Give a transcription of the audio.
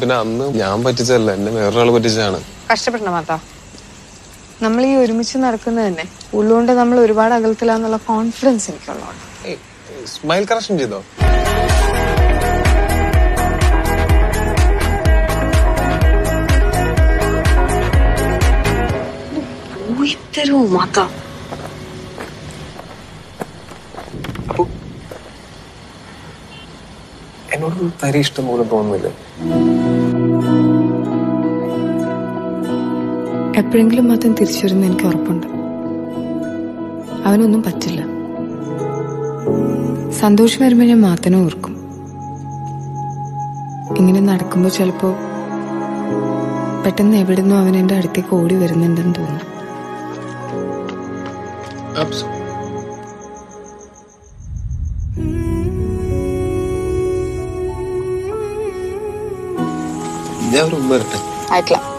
പിന്നെ അന്ന് ഞാൻ പറ്റിച്ചതല്ല എന്നെ വേറൊരാൾ പറ്റിച്ചതാണ് കഷ്ടപ്പെടണം മാതാ നമ്മൾ ഈ ഒരുമിച്ച് നടക്കുന്നത് തന്നെ ഉള്ളുകൊണ്ട് നമ്മൾ ഒരുപാട് അകലത്തിലാന്നുള്ള കോൺഫിഡൻസ് എനിക്കുള്ളതാണ് സ്മൈൽ കറക്ഷൻ ചെയ്തോ പോയി തരുമോ മാതാ അപ്പൊ എന്നോട് തരി ഇഷ്ടം പോലും തോന്നുന്നില്ല എപ്പോഴെങ്കിലും മാത്രം തിരിച്ചു വരുന്ന എനിക്ക് ഉറപ്പുണ്ട് അവനൊന്നും പറ്റില്ല സന്തോഷം വരുമ്പോൾ ഞാൻ മാത്തനെ ഓർക്കും ഇങ്ങനെ നടക്കുമ്പോൾ ചിലപ്പോ പെട്ടെന്ന് എവിടുന്നോ അവൻ എന്റെ അടുത്തേക്ക് ഓടി വരുന്നുണ്ടെന്ന് തോന്നും Abs- ഞാൻ ഒരു ഉമ്മ വരട്ടെ ആയിട്ടില്ല